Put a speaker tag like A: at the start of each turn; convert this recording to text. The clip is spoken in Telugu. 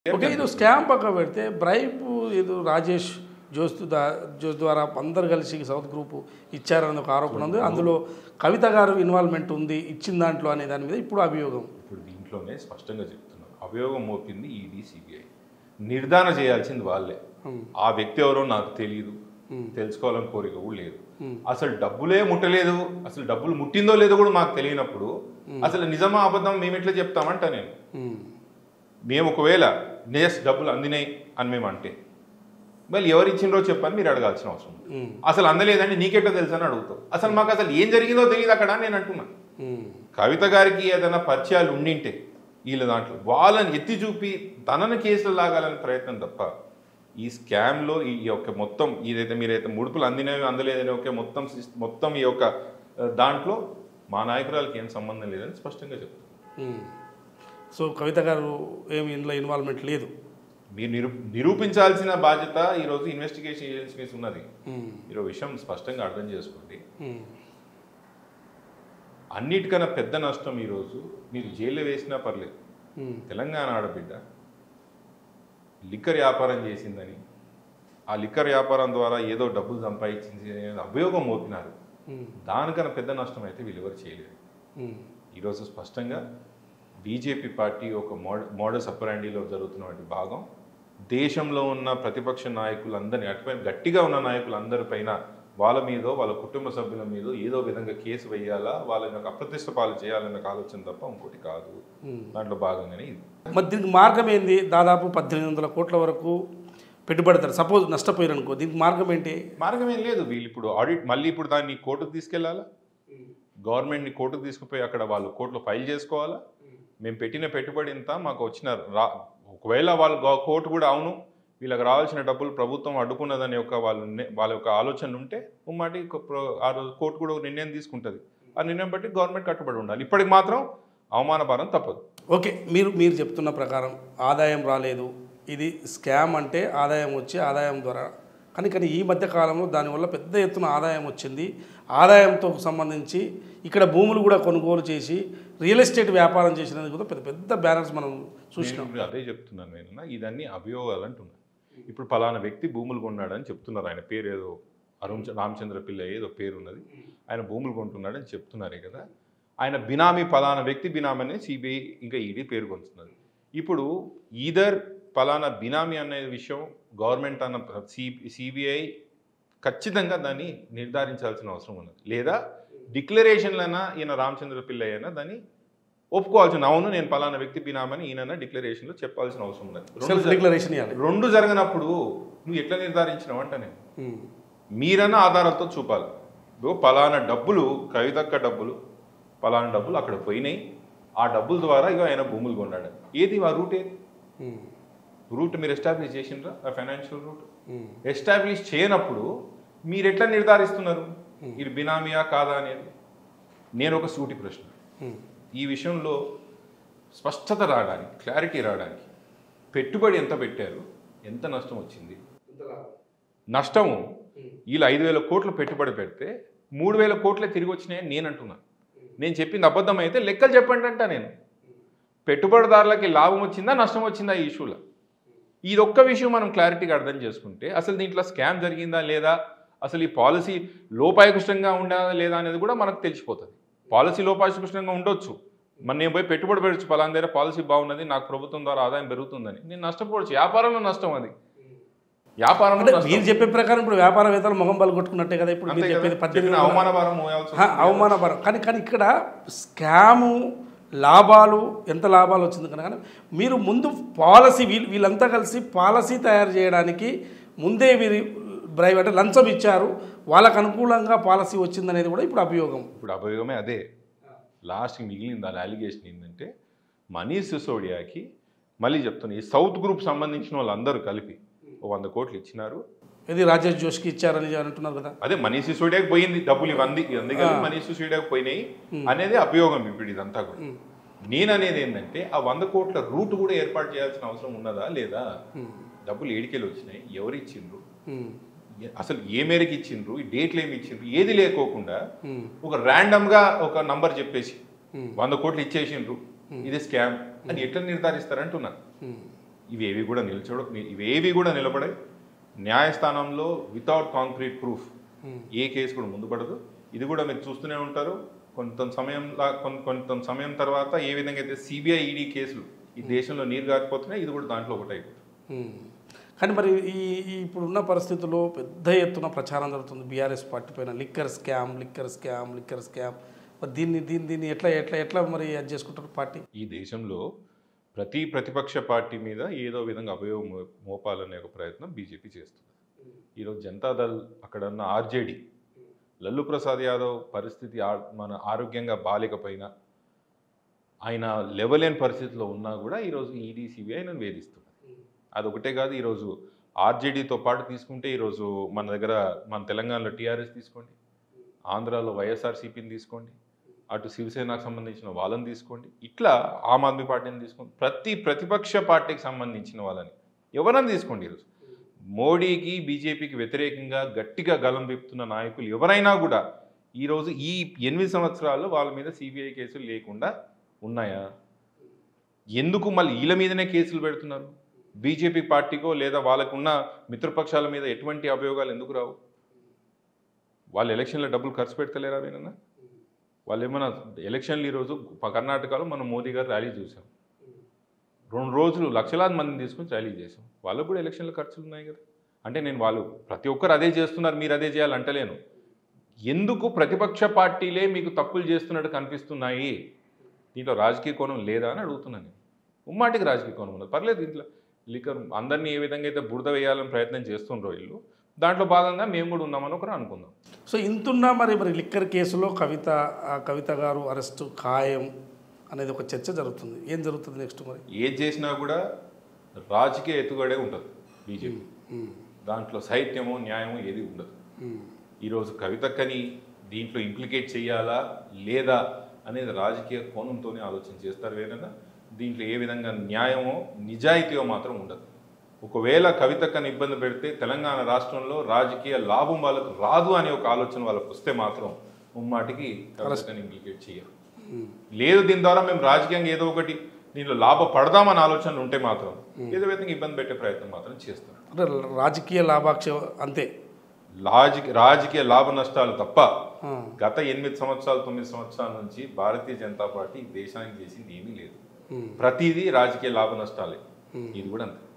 A: ఓకే ఇది స్కామ్ పక్క పెడితే బ్రైబ్ ఇది రాజేష్ జోస్ దా- జోస్ ద్వారా అందరు కలిసి సౌత్ గ్రూప్ ఇచ్చారని ఒక ఆరోపణ ఉంది అందులో కవిత గారు ఇన్వాల్వ్మెంట్ ఉంది ఇచ్చిన దాంట్లో అనే దాని మీద ఇప్పుడు అభియోగం
B: ఇప్పుడు దీంట్లోనే స్పష్టంగా చెప్తున్నాను అభియోగం మోపింది ఈడీ సిబిఐ నిర్ధారణ చేయాల్సింది వాళ్ళే ఆ వ్యక్తి ఎవరో నాకు తెలియదు తెలుసుకోవాలని కోరిక కూడా లేదు అసలు డబ్బులే ముట్టలేదు అసలు డబ్బులు ముట్టిందో లేదో కూడా మాకు తెలియనప్పుడు అసలు నిజమా అబద్ధం మేము ఎట్లా చెప్తామంట నేను
A: ఉమ్.
B: మేము ఒకవేళ నేస్ డబ్బులు అందినాయి అని మేము అంటే మళ్ళీ ఎవరు ఇచ్చిండ్రో చెప్పని మీరు అడగాల్సిన అవసరం ఉంది.
A: ఉమ్.
B: అసలు అందలేదండి నీకెట్లా తెలుసు అని అడుగుతావు అసలు మాకు అసలు ఏం జరిగిందో తెలియదు అక్కడ అని నేను అంటున్నా
A: ఉమ్.
B: కవిత గారికి ఏదైనా పరిచయాలు ఉండింటే వీళ్ళ దాంట్లో వాళ్ళని ఎత్తి చూపి తనను కేసులు లాగాలని ప్రయత్నం తప్ప ఈ స్కామ్లో ఈ యొక్క మొత్తం ఏదైతే మీరైతే ముడుపులు అందినవి అందలేదని ఒక మొత్తం సిస్- మొత్తం ఈ యొక్క ఆ, దాంట్లో మా నాయకురాలకి ఏం సంబంధం లేదని స్పష్టంగా చెప్తాను
A: ఉమ్. సో కవిత గారు ఏమి ఇందులో ఇన్వాల్వ్మెంట్ లేదు
B: మీరు నిరూ నిరూపించాల్సిన బాధ్యత ఈరోజు ఇన్వెస్టిగేషన్ ఏజెన్సీస్ ఉన్నది
A: ఉమ్.
B: మీరు విషయం స్పష్టంగా అర్థం చేసుకోండి
A: ఉమ్.
B: అన్నిటికన్నా పెద్ద నష్టం ఈరోజు మీరు జైల్లో వేసినా పర్లేదు
A: ఉమ్.
B: తెలంగాణ ఆడబిడ్డ లిక్కర్ వ్యాపారం చేసిందని ఆ లిక్కర్ వ్యాపారం ద్వారా ఏదో డబ్బులు సంపాదించింది అనేది అభియోగం మోపినారు
A: ఉమ్.
B: దానికన్నా పెద్ద నష్టం అయితే వీళ్ళెవరు చేయలేరు
A: ఉమ్.
B: ఈరోజు స్పష్టంగా బీజేపీ పార్టీ ఒక మోడ మోడల్ సపరాండీలో జరుగుతున్నటువంటి భాగం దేశంలో ఉన్న ప్రతిపక్ష నాయకులందరినీ అటుపైన గట్టిగా ఉన్న నాయకులందరిపైన వాళ్ళ మీదో వాళ్ళ కుటుంబ సభ్యుల మీద ఏదో విధంగా కేసు వేయాలా వాళ్ళని ఒక అప్రతిష్ట పాలు చేయాలన్న ఒక ఆలోచన తప్ప ఇంకోటి కాదు దాంట్లో భాగంగానే ఇది
A: మరి దీనికి మార్గం ఏంది దాదాపు పద్దెనిమిది వందల కోట్ల వరకు పెట్టుబడతారు సపోజ్ నష్టపోయారు అనుకో దీనికి మార్గం ఏంటి
B: మార్గం ఏం లేదు వీళ్ళు ఇప్పుడు ఆడిట్ మళ్ళీ ఇప్పుడు దాన్ని కోర్టుకు తీసుకెళ్లాలా గవర్నమెంట్ని కోర్టుకు తీసుకుపోయి అక్కడ వాళ్ళు కోర్టులో ఫైల్ చేసుకోవాలా మేము పెట్టిన పెట్టుబడి ఇంత మాకు వచ్చిన రా ఒకవేళ వాళ్ళు గవ- కోర్టు కూడా అవును వీళ్ళకి రావాల్సిన డబ్బులు ప్రభుత్వం అడ్డుకున్నదని ఒక వాళ్ళు ని- వాళ్ళ యొక్క ఆలోచనలు ఉంటే ఉమ్మాటి కొ- ప్ర- ఆ రోజు కోర్టు కూడా ఒక నిర్ణయం తీసుకుంటుంది ఆ నిర్ణయం బట్టి గవర్నమెంట్ కట్టుబడి ఉండాలి ఇప్పటికి మాత్రం అవమాన భారం తప్పదు
A: ఓకే మీరు మీరు చెప్తున్న ప్రకారం ఆదాయం రాలేదు ఇది స్కామ్ అంటే ఆదాయం వచ్చి ఆదాయం ద్వారా కానీ కానీ ఈ మధ్య కాలంలో దానివల్ల పెద్ద ఎత్తున ఆదాయం వచ్చింది ఆదాయంతో సంబంధించి ఇక్కడ భూములు కూడా కొనుగోలు చేసి రియల్ ఎస్టేట్ వ్యాపారం చేసినందుకు కూడా పెద్ద పెద్ద బ్యానర్స్ మనం చూసినాం
B: నేను అదే చెప్తున్నాను నేను ఇదన్నీ అభియోగాలు అంటున్నా ఇప్పుడు పలానా వ్యక్తి భూములు కొన్నాడని చెప్తున్నారు ఆయన పేరు ఏదో అరుణ్ చ- రామచంద్ర పిల్ల ఏదో పేరు ఉన్నది ఆయన భూములు కొంటున్నాడని చెప్తున్నారే కదా ఆయన బినామీ పలానా వ్యక్తి బినామీ అని సిబిఐ ఇంకా ఈడీ పేరు కొంటున్నది ఇప్పుడు ఈదర్ పలానా బినామీ అనే విషయం గవర్నమెంట్ అన్న సి సిబిఐ ఖచ్చితంగా దాన్ని నిర్ధారించాల్సిన అవసరం ఉన్నది లేదా డిక్లరేషన్లైనా ఈయన రామచంద్ర పిల్ల అయినా దాన్ని ఒప్పుకోవాల్సిన అవును నేను పలానా వ్యక్తి బినామని ఈయన డిక్లరేషన్లో చెప్పాల్సిన అవసరం ఉన్నది రెండు
A: సెల్ఫ్
B: జర-
A: డిక్లరేషన్ ఇవ్వాలి
B: రెండు జరగనప్పుడు నువ్వు ఎట్లా నిర్ధారించినావు అంట నేను
A: ఉమ్.
B: మీరన్న ఆధారాలతో చూపాలి ఇదిగో పలానా డబ్బులు కవితక్క డబ్బులు పలానా డబ్బులు అక్కడ పోయినాయి ఆ డబ్బుల ద్వారా ఇక ఆయన భూములు కొన్నాడు ఏది ఆ రూట్ ఏది
A: ఉమ్.
B: రూట్ మీరు ఎస్టాబ్లిష్ చేసిండ్రా ఆ ఫైనాన్షియల్ రూట్
A: ఉమ్.
B: ఎస్టాబ్లిష్ చేయనప్పుడు మీరు ఎట్లా నిర్ధారిస్తున్నారు ఇది బినామీయా కాదా అనేది నేను ఒక సూటి ప్రశ్న
A: ఉమ్.
B: ఈ విషయంలో స్పష్టత రావడానికి క్లారిటీ రావడానికి పెట్టుబడి ఎంత పెట్టారు ఎంత నష్టం వచ్చింది నష్టము వీళ్ళు ఐదు వేల కోట్లు పెట్టుబడి పెడితే మూడు వేల కోట్లే తిరిగి వచ్చినాయని నేను అంటున్నాను నేను చెప్పింది అబద్ధం అయితే లెక్కలు చెప్పండి అంట నేను పెట్టుబడిదారులకి లాభం వచ్చిందా నష్టం వచ్చిందా ఈ ఇష్యూలో ఇది ఒక్క విషయం మనం క్లారిటీగా అర్థం చేసుకుంటే అసలు దీంట్లో స్కామ్ జరిగిందా లేదా అసలు ఈ పాలసీ లోపాయకృష్టంగా ఉందా లేదా అనేది కూడా మనకు తెలిసిపోతుంది పాలసీ లోపాయకృష్టంగా ఉండొచ్చు మన నేను పోయి పెట్టుబడి పెట్టచ్చు పలానా దగ్గర పాలసీ బాగున్నది నాకు ప్రభుత్వం ద్వారా ఆదాయం పెరుగుతుందని నేను నష్టపోవచ్చు వ్యాపారంలో నష్టం అది వ్యాపారంలో
A: అంటే
B: నష్టం.
A: మీరు చెప్పే ప్రకారం ఇప్పుడు వ్యాపారవేత్తలు మొహం పలుకొట్టుకున్నట్టే కదా ఇప్పుడు
B: అంతే
A: మీరు
B: కదా?
A: చెప్పేది
B: చెప్పిన
A: పద్దెనిమిది
B: అవమాన భారం మోయాల్సి
A: ఆ, అవమానపరం కానీ కానీ ఇక్కడ స్కాము లాభాలు ఎంత లాభాలు వచ్చింది కనుక కానీ మీరు ముందు పాలసీ వీళ్ళు వీళ్ళంతా కలిసి పాలసీ తయారు చేయడానికి ముందే వీరి బ్రైవ్ అంటే లంచం ఇచ్చారు వాళ్ళకు అనుకూలంగా పాలసీ వచ్చిందనేది కూడా ఇప్పుడు అభియోగం
B: ఇప్పుడు అభియోగమే అదే లాస్ట్కి మిగిలింది దాని అలిగేషన్ ఏంటంటే మనీష్ సిసోడియాకి మళ్ళీ చెప్తున్నా ఈ సౌత్ గ్రూప్ సంబంధించిన వాళ్ళందరూ కలిపి ఓ వంద కోట్లు ఇచ్చినారు
A: ఇది రాజేష్ జోష్కి ఇచ్చారని అంటున్నారు కదా
B: అదే మనీష్ సిసోడియాకి పోయింది డబ్బులు ఇవన్నీ ఇవన్నీ కలిపి మనీష్ సిసోడియాకి పోయినాయి అనేది అభియోగం ఇప్పుడు ఇదంతా కూడా నేను అనేది ఏంటంటే ఆ వంద కోట్ల రూట్ కూడా ఏర్పాటు చేయాల్సిన అవసరం ఉన్నదా లేదా డబ్బులు ఏడికెళ్ళి వచ్చినాయి ఎవరు ఇచ్చిండ్రు
A: ఉమ్,
B: ఏ- అసలు ఏ మేరకు ఇచ్చిండ్రు ఈ డేట్లు ఏమి ఇచ్చిండ్రు ఏది లేకోకుండా
A: ఉమ్,
B: ఒక random గా ఒక నంబర్ చెప్పేసి
A: Hmm.
B: వంద కోట్లు ఇచ్చేసిండ్రు ఇది స్కామ్ అని ఎట్లా నిర్ధారిస్తారంటున్నా
A: ఉమ్.
B: ఇవేవి కూడా నిల్చోడ ఇవేవి కూడా నిలబడే న్యాయస్థానంలో వితౌట్ కాంక్రీట్ ప్రూఫ్ ఏ కేసు కూడా ముందు పడదు ఇది కూడా మీరు చూస్తూనే ఉంటారు కొంత సమయం కొంత సమయం తర్వాత ఏ విధంగా అయితే సిబిఐ ఈడీ కేసులు ఈ దేశంలో నీరు కాకపోతున్నాయి ఇది కూడా దాంట్లో ఒకటి అయిపోతుంది
A: ఉమ్. కానీ మరి ఈ ఈ ఇప్పుడున్న పరిస్థితుల్లో పెద్ద ఎత్తున ప్రచారం జరుగుతుంది బీఆర్ఎస్ పార్టీ పైన liquor scam liquor scam liquor scam మరి దీన్ని దీన్ని దీన్ని ఎట్లా ఎట్లా ఎట్లా మరి అది చేసుకుంటారు పార్టీ
B: ఈ దేశంలో ప్రతి ప్రతిపక్ష పార్టీ మీద ఏదో విధంగా అభయోగం మో- మోపాలనే ఒక ప్రయత్నం బీజేపీ చేస్తుంది ఈరోజు జనతాదళ్ అక్కడ ఉన్న ఆర్జేడీ లల్లు ప్రసాద్ యాదవ్ పరిస్థితి ఆ- మన ఆరోగ్యంగా బాలేకపోయినా ఆయన లెవలేని పరిస్థితిలో ఉన్నా కూడా ఈరోజు ఈడీ సిబిఐ ఆయనను వేధిస్తుంది అదొకటే కాదు ఈరోజు ఆర్జేడీతో పాటు తీసుకుంటే ఈరోజు మన దగ్గర మన తెలంగాణలో టీఆర్ఎస్ తీసుకోండి ఆంధ్రాలో వైఎస్ఆర్సీపీని తీసుకోండి అటు శివసేనకు సంబంధించిన వాళ్ళని తీసుకోండి ఇట్లా ఆమ్ ఆద్మీ పార్టీని తీసుకోండి ప్రతి ప్రతిపక్ష పార్టీకి సంబంధించిన వాళ్ళని ఎవరైనా తీసుకోండి ఈరోజు మోడీకి బీజేపీకి వ్యతిరేకంగా గట్టిగా గలం విప్పుతున్న నాయకులు ఎవరైనా కూడా ఈరోజు ఈ ఎనిమిది సంవత్సరాల్లో వాళ్ళ మీద సిబిఐ కేసులు లేకుండా ఉన్నాయా ఎందుకు మళ్ళీ వీళ్ళ మీదనే కేసులు పెడుతున్నారు బీజేపీ పార్టీకో లేదా వాళ్ళకున్న మిత్రపక్షాల మీద ఎటువంటి అభియోగాలు ఎందుకు రావు వాళ్ళు ఎలక్షన్లో డబ్బులు ఖర్చు పెడతలేరా వేనన్నా వాళ్ళు ఏమైనా ఎలక్షన్లు ఈరోజు ప- కర్ణాటకలో మనం మోదీ గారు ర్యాలీ చూసాం రెండు రోజులు లక్షలాది మందిని తీసుకొని ర్యాలీ చేసాం వాళ్ళకు కూడా ఎలక్షన్ల ఖర్చులు ఉన్నాయి కదా అంటే నేను వాళ్ళు ప్రతి ఒక్కరు అదే చేస్తున్నారు మీరు అదే చేయాలంటలేను ఎందుకు ప్రతిపక్ష పార్టీలే మీకు తప్పులు చేస్తున్నట్టు కనిపిస్తున్నాయి దీంట్లో రాజకీయ కోణం లేదా అని అడుగుతున్నాను నేను ఉమ్మాటికి రాజకీయ కోణం ఉన్నది పర్లేదు దీంట్లో లిక్కర్ అందరినీ ఏ విధంగా అయితే బురద వేయాలని ప్రయత్నం చేస్తుండ్రో వీళ్ళు దాంట్లో భాగంగా మేము కూడా ఉన్నామని ఒకరు అనుకుందాం
A: సో ఇంతున్నా మరి మరి లిక్కర్ కేసులో కవిత ఆ కవిత గారు అరెస్టు ఖాయం అనేది ఒక చర్చ జరుగుతుంది ఏం జరుగుతుంది నెక్స్ట్ మరి
B: ఏది చేసినా కూడా రాజకీయ ఎత్తుగడే ఉంటుంది బీజేపీ
A: ఉమ్,
B: దాంట్లో సాహిత్యము న్యాయము ఏది ఉండదు
A: ఉమ్,
B: ఈరోజు కవితక్కని దీంట్లో ఇంప్లికేట్ చేయాలా లేదా అనేది రాజకీయ కోణంతోనే ఆలోచన చేస్తారు వేరేనా దీంట్లో ఏ విధంగా న్యాయమో నిజాయితీయో మాత్రం ఉండదు ఒకవేళ కవితక్కని ఇబ్బంది పెడితే తెలంగాణ రాష్ట్రంలో రాజకీయ లాభం వాళ్ళకు రాదు అనే ఒక ఆలోచన వాళ్ళకు వస్తే మాత్రం ముమ్మాటికి కవితక్కని ఇంప్లికేట్ చేయరు
A: ఉమ్.
B: లేదు దీని ద్వారా మేము రాజకీయంగా ఏదో ఒకటి దీంట్లో లాభపడదామని ఆలోచనలు ఉంటే మాత్రం ఏదో విధంగా ఇబ్బంది పెట్టే ప్రయత్నం మాత్రం చేస్తారు
A: అంటే రాజకీయ లాభాక్ష అంతే
B: రాజకీయ రాజకీయ లాభ నష్టాలు తప్ప
A: ఆ,
B: గత ఎనిమిది సంవత్సరాలు తొమ్మిది సంవత్సరాల నుంచి భారతీయ జనతా పార్టీ ఈ దేశానికి చేసింది ఏమీ లేదు
A: ఉమ్.
B: ప్రతిదీ రాజకీయ లాభ నష్టాలే ఇది కూడా అంతే